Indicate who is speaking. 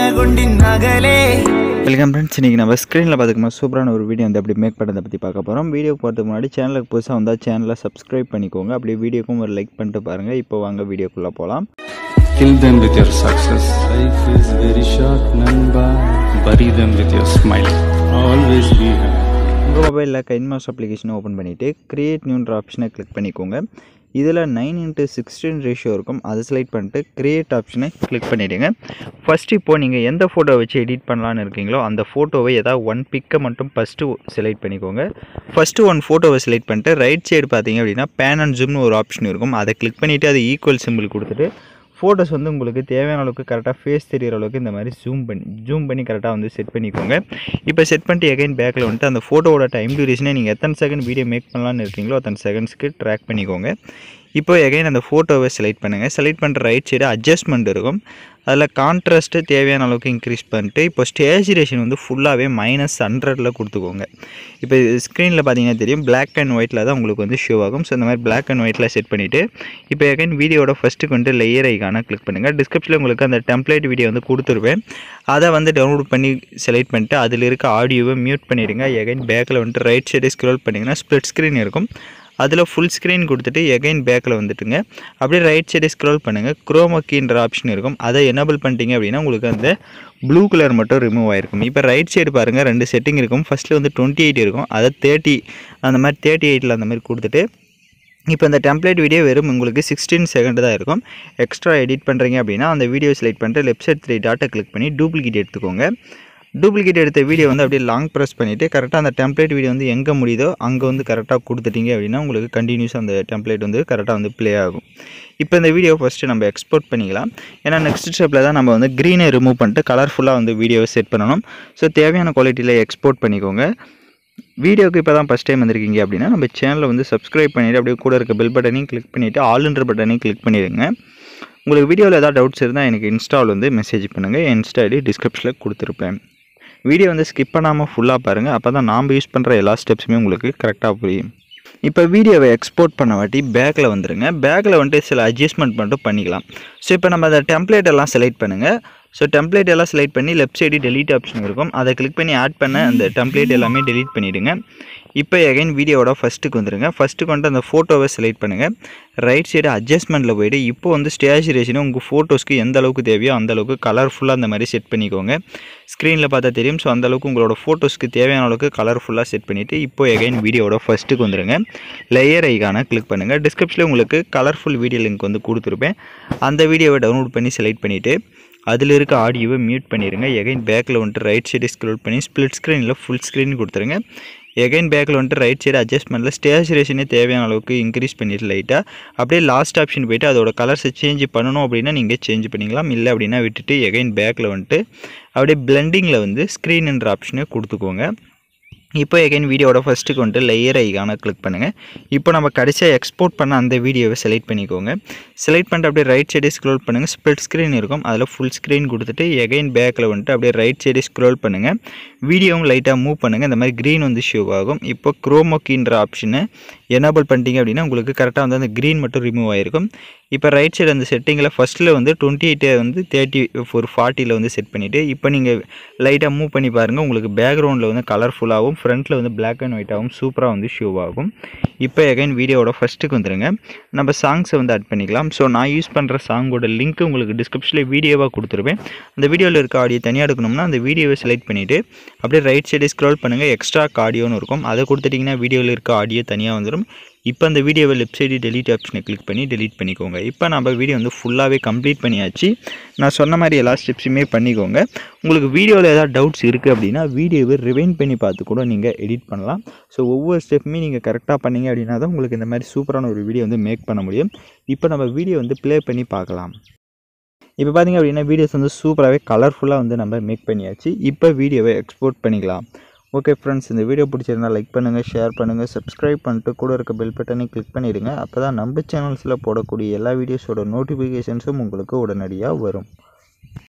Speaker 1: குண்டின் நகலே
Speaker 2: welcome friends இன்றைக்கி நம்ம ஸ்க்ரீனில் பார்த்துக்கணும் சூப்பரான ஒரு வீடியோ வந்து எப்படி மேக் பண்ணுறதை பற்றி பார்க்க போகிறோம் வீடியோ போகிறதுக்கு முன்னாடி சேனலுக்கு புதுசாக வந்தால் சேனலை சப்ஸ்கிரைப் பண்ணிக்கோங்க அப்படியே வீடியோக்கும் ஒரு லைக் பண்ணிட்டு பாருங்கள் இப்போ வாங்க வீடியோக்குள்ளே போகலாம்
Speaker 3: Kill them with your success. Life is very short, Namba. Bury them with your smile. Always be happy.
Speaker 2: உங்கள் மொபைலில் கைன்மாஸ் அப்ளிகேஷனை ஓப்பன் பண்ணிவிட்டு கிரியேட் நியூன்ற ஆப்ஷனை கிளிக் பண்ணிக்கோங்க இதில் நைன் இன்ட்டு சிக்ஸ்டீன் ரேஷியோ இருக்கும் அதை செலக்ட் பண்ணிட்டு கிரியேட் ஆப்ஷனை கிளிக் பண்ணிவிடுங்க ஃபஸ்ட் இப்போது நீங்கள் எந்த ஃபோட்டோ வச்சு எடிட் பண்ணலான்னு இருக்கீங்களோ அந்த ஃபோட்டோவை ஏதாவது ஒன் பிக்கை மட்டும் ஃபஸ்ட்டு செலக்ட் பண்ணிக்கோங்க ஃபஸ்ட்டு ஒன் ஃபோட்டோவை செலக்ட் பண்ணிட்டு ரைட் சைடு பார்த்தீங்க அப்படின்னா பேன் அண்ட் ஜூம்னு ஒரு ஆப்ஷன் இருக்கும் அதை கிளிக் பண்ணிவிட்டு அது ஈக்குவல் சிம்பிள் கொடுத்துட்டு ஃபோட்டோஸ் வந்து உங்களுக்கு தேவையான அளவுக்கு கரெக்டாக ஃபேஸ் தெரியிற அளவுக்கு இந்த மாதிரி ஜூம் பண்ணி ஜூம் பண்ணி கரெக்டாக வந்து செட் பண்ணிக்கோங்க இப்போ செட் பண்ணிட்டு எகைன் பேக்கில் வந்துட்டு அந்த ஃபோட்டோவோட டைம் டியூரேஷனை நீங்கள் எத்தனை செகண்ட் வீடியோ மேக் பண்ணலான்னு இருக்கீங்களோ அத்தனை செகண்ட்ஸ்க்கு ட்ராக் பண்ணிக்கோங்க இப்போ எகைன் அந்த ஃபோட்டோவை செலக்ட் பண்ணுங்கள் செலக்ட் பண்ணுற ரைட் சைடு அட்ஜஸ்ட்மெண்ட் இருக்கும் அதில் கான்ட்ராஸ்ட்டு தேவையான அளவுக்கு இன்க்ரீஸ் பண்ணிட்டு இப்போ ஸ்டேஜுரேஷன் வந்து ஃபுல்லாகவே மைனஸ் ஹண்ட்ரடில் கொடுத்துக்கோங்க இப்போ ஸ்க்ரீனில் பார்த்தீங்கன்னா தெரியும் பிளாக் அண்ட் ஒயிட்டில் தான் உங்களுக்கு வந்து ஷோ ஆகும் ஸோ இந்த மாதிரி பிளாக் அண்ட் ஒயிட்டில் செட் பண்ணிவிட்டு இப்போ எகைன் வீடியோட ஃபஸ்ட்டுக்கு வந்து லேயர் ஐக்கான கிளிக் பண்ணுங்கள் டிஸ்கிரிப்ஷனில் உங்களுக்கு அந்த டெம்ப்ளேட் வீடியோ வந்து கொடுத்துருவேன் அதை வந்து டவுன்லோட் பண்ணி செலக்ட் பண்ணிட்டு அதில் இருக்க ஆடியோவை மியூட் பண்ணிடுங்க எகைன் பேக்கில் வந்துட்டு ரைட் சைடு ஸ்க்ரோல் பண்ணிங்கன்னா ஸ்ப்ளிட் ஸ்க்ரீன் இருக்கும் அதில் ஃபுல் ஸ்க்ரீன் கொடுத்துட்டு எகைன் பேக்கில் வந்துட்டுங்க அப்படியே ரைட் சைடு ஸ்க்ரோல் பண்ணுங்கள் குரோமக்கின்ற ஆப்ஷன் இருக்கும் அதை எனபிள் பண்ணிட்டீங்க அப்படின்னா உங்களுக்கு அந்த ப்ளூ கலர் மட்டும் ரிமூவ் ஆகிருக்கும் இப்போ ரைட் சைடு பாருங்கள் ரெண்டு செட்டிங் இருக்கும் ஃபஸ்ட்டில் வந்து டுவெண்ட்டி எயிட் இருக்கும் அதை தேர்ட்டி அந்த மாதிரி தேர்ட்டி எயிட்டில் அந்த மாதிரி கொடுத்துட்டு இப்போ இந்த டெம்ப்ளேட் வீடியோ வெறும் உங்களுக்கு சிக்ஸ்டீன் செகண்ட் தான் இருக்கும் எக்ஸ்ட்ரா எடிட் பண்ணுறீங்க அப்படின்னா அந்த வீடியோ செலக்ட் பண்ணிட்டு லெஃப்ட் சைட் த்ரீ டாட்டை கிளிக் பண்ணி டூப்ளிகேட் எடுத்துக்கோங்க டூப்ளிகேட் எடுத்த வீடியோ வந்து அப்படியே லாங் ப்ரெஸ் பண்ணிவிட்டு கரெக்டாக அந்த டெம்ப்ளேட் வீடியோ வந்து எங்கே முடியுதோ அங்கே வந்து கரெக்டாக கொடுத்துட்டீங்க அப்படின்னா உங்களுக்கு கண்டினியூஸ் அந்த டெம்ப்ளேட் வந்து கரெக்டாக வந்து ப்ளே ஆகும் இப்போ இந்த வீடியோ ஃபஸ்ட்டு நம்ம எக்ஸ்போர்ட் பண்ணிக்கலாம் ஏன்னா நெக்ஸ்ட் ஸ்டெப்பில் தான் நம்ம வந்து க்ரீனை ரிமூவ் பண்ணிட்டு கலர்ஃபுல்லாக வந்து வீடியோவை செட் பண்ணணும் ஸோ தேவையான குவாலிட்டியில் எக்ஸ்போர்ட் பண்ணிக்கோங்க வீடியோக்கு இப்போ தான் ஃபஸ்ட் டைம் வந்திருக்கீங்க அப்படின்னா நம்ம சேனலை வந்து சப்ஸ்கிரைப் பண்ணிவிட்டு அப்படியே கூட இருக்க பெல் பட்டனையும் கிளிக் பண்ணிவிட்டு ஆல்ன்ற பட்டனையும் கிளிக் பண்ணிடுங்க உங்களுக்கு வீடியோவில் ஏதாவது டவுட்ஸ் இருந்தால் எனக்கு இன்ஸ்டாவில் வந்து மெசேஜ் பண்ணுங்கள் என் இன்ஸ்டா ஐடி டிஸ்கிரிப்ஷனில் கொடுத்துருப்பேன் வீடியோ வந்து ஸ்கிப் பண்ணாமல் ஃபுல்லாக பாருங்கள் அப்போ தான் நாம் யூஸ் பண்ணுற எல்லா ஸ்டெப்ஸுமே உங்களுக்கு கரெக்டாக புரியும் இப்போ வீடியோவை எக்ஸ்போர்ட் பண்ண வாட்டி பேக்கில் வந்துடுங்க பேக்கில் வந்துட்டு சில அட்ஜஸ்ட்மெண்ட் மட்டும் பண்ணிக்கலாம் ஸோ இப்போ நம்ம அந்த டெம்ப்ளேட் எல்லாம் செலக்ட் பண்ணுங்கள் ஸோ டெம்ப்ளேட் எல்லாம் செலக்ட் பண்ணி லெஃப்ட் சைடு டெலீட் ஆப்ஷன் இருக்கும் அதை கிளிக் பண்ணி ஆட் பண்ண அந்த டெம்ப்ளேட் எல்லாமே டெலீட் பண்ணிவிடுங்க இப்போ எகைன் வீடியோவோட ஃபஸ்ட்டுக்கு வந்துடுங்க ஃபஸ்ட்டுக்கு வந்துட்டு அந்த ஃபோட்டோவை செலக்ட் பண்ணுங்கள் ரைட் சைடு அட்ஜஸ்ட்மெண்ட்டில் போய்ட்டு இப்போ வந்து ஸ்டேஜுரேஷனும் உங்கள் ஃபோட்டோஸ்க்கு எந்த அளவுக்கு தேவையோ அந்த அளவுக்கு கலர்ஃபுல்லாக அந்த மாதிரி செட் பண்ணிக்கோங்க ஸ்க்ரீனில் பார்த்தா தெரியும் ஸோ அந்தளவுக்கு உங்களோட ஃபோட்டோஸ்க்கு தேவையான அளவுக்கு கலர்ஃபுல்லாக செட் பண்ணிவிட்டு இப்போ எகைன் வீடியோவோட ஃபஸ்ட்டுக்கு வந்துடுங்க லேயர் ஐக்கான கிளிக் பண்ணுங்கள் டிஸ்கிரிப்ஷனில் உங்களுக்கு கலர்ஃபுல் வீடியோ லிங்க் வந்து கொடுத்துருப்பேன் அந்த வீடியோவை டவுன்லோட் பண்ணி செலக்ட் பண்ணிவிட்டு அதில் இருக்க ஆடியோவை மியூட் பண்ணிடுங்க எகைன் பேக்கில் வந்துட்டு ரைட் சைடு ஸ்க்ரோல் பண்ணி ஸ்ப்ளிட் ஸ்க்ரீனில் ஃபுல் ஸ்க்ரீன் கொடுத்துருங்க எகைன் பேக்கில் வந்துட்டு ரைட் சைடு அட்ஜஸ்ட்மெண்ட்டில் ஸ்டேஜுரேஷனே தேவையான அளவுக்கு இன்க்ரீஸ் பண்ணிட்டு லைட்டாக அப்படியே லாஸ்ட் ஆப்ஷன் போய்ட்டு அதோட கலர்ஸை சேஞ்ச் பண்ணணும் அப்படின்னா நீங்கள் சேஞ்ச் பண்ணிக்கலாம் இல்லை அப்படின்னா விட்டுட்டு எகைன் பேக்கில் வந்துட்டு அப்படியே பிளெண்டிங்கில் வந்து ஸ்க்ரீன்ன்ற ஆப்ஷனை கொடுத்துக்கோங்க இப்போ எகைன் வீடியோட ஃபஸ்ட்டுக்கு வந்துட்டு லேயர் ஐக்கான கிளிக் பண்ணுங்கள் இப்போ நம்ம கடைசியாக எக்ஸ்போர்ட் பண்ண அந்த வீடியோவை செலக்ட் பண்ணிக்கோங்க செலக்ட் பண்ணிட்டு அப்படியே ரைட் சைடு ஸ்க்ரோல் பண்ணுங்கள் ஸ்ப்ளிட் ஸ்க்ரீன் இருக்கும் அதில் ஃபுல் ஸ்க்ரீன் கொடுத்துட்டு எகைன் பேக்கில் வந்துட்டு அப்படியே ரைட் சைடு ஸ்க்ரோல் பண்ணுங்கள் வீடியோவும் லைட்டாக மூவ் பண்ணுங்கள் இந்த மாதிரி க்ரீன் வந்து ஷோ ஆகும் இப்போ குரோமோக்கின்ற ஆப்ஷனை எனபிள் பண்ணிட்டீங்க அப்படின்னா உங்களுக்கு கரெக்டாக வந்து அந்த க்ரீன் மட்டும் ரிமூவ் ஆகிருக்கும் இப்போ ரைட் சைடு அந்த செட்டிங்கில் ஃபஸ்ட்டில் வந்து டுவெண்ட்டி எயிட்டை வந்து தேர்ட்டி ஒரு ஃபார்ட்டியில் வந்து செட் பண்ணிவிட்டு இப்போ நீங்கள் லைட்டாக மூவ் பண்ணி பாருங்கள் உங்களுக்கு பேக்ரவுண்டில் வந்து கலர்ஃபுல்லாகவும் ஃப்ரண்ட்டில் வந்து பிளாக் அண்ட் ஒயிட்டாகவும் சூப்பராக வந்து ஷோ ஆகும் இப்போ எகைன் வீடியோவோட ஃபஸ்ட்டுக்கு வந்துடுங்க நம்ம சாங்ஸை வந்து ஆட் பண்ணிக்கலாம் ஸோ நான் யூஸ் பண்ணுற சாங்கோட லிங்க் உங்களுக்கு டிஸ்கிரிப்ஷனில் வீடியோவாக கொடுத்துருப்பேன் அந்த வீடியோவில் இருக்க ஆடியோ தனியாக எடுக்கணும்னா அந்த வீடியோவை செலக்ட் பண்ணிவிட்டு அப்படியே ரைட் சைடு ஸ்க்ரோல் பண்ணுங்கள் எக்ஸ்ட்ரா ஆடியோன்னு இருக்கும் அதை கொடுத்துட்டிங்கன்னா வீடியோவில் இருக்க ஆடியோ தனியாக வந்துடும் இப்போ அந்த வீடியோவை லெஃப்ட் சைடு டெலீட் ஆப்ஷனை கிளிக் பண்ணி டெலீட் பண்ணிக்கோங்க இப்போ நம்ம வீடியோ வந்து ஃபுல்லாகவே கம்ப்ளீட் பண்ணியாச்சு நான் சொன்ன மாதிரி எல்லா ஸ்டெப்ஸுமே பண்ணிக்கோங்க உங்களுக்கு வீடியோவில் ஏதாவது டவுட்ஸ் இருக்குது அப்படின்னா வீடியோவை ரிவைன் பண்ணி பார்த்து கூட நீங்கள் எடிட் பண்ணலாம் ஸோ ஒவ்வொரு ஸ்டெப்புமே நீங்கள் கரெக்டாக பண்ணீங்க அப்படின்னா தான் உங்களுக்கு இந்த மாதிரி சூப்பரான ஒரு வீடியோ வந்து மேக் பண்ண முடியும் இப்போ நம்ம வீடியோ வந்து ப்ளே பண்ணி பார்க்கலாம் இப்போ பார்த்தீங்க அப்படின்னா வீடியோஸ் வந்து சூப்பராகவே கலர்ஃபுல்லாக வந்து நம்ம மேக் பண்ணியாச்சு இப்போ வீடியோவை எக்ஸ்போர்ட் பண்ணிக்கலாம் ஓகே ஃப்ரெண்ட்ஸ் இந்த வீடியோ பிடிச்சிருந்தா லைக் பண்ணுங்கள் ஷேர் பண்ணுங்கள் சப்ஸ்கிரைப் பண்ணிட்டு கூட இருக்க பெல் பட்டனை கிளிக் பண்ணிடுங்க அப்போ தான் நம்ம சேனல்ஸில் போடக்கூடிய எல்லா வீடியோஸோட நோட்டிஃபிகேஷன்ஸும் உங்களுக்கு உடனடியாக வரும்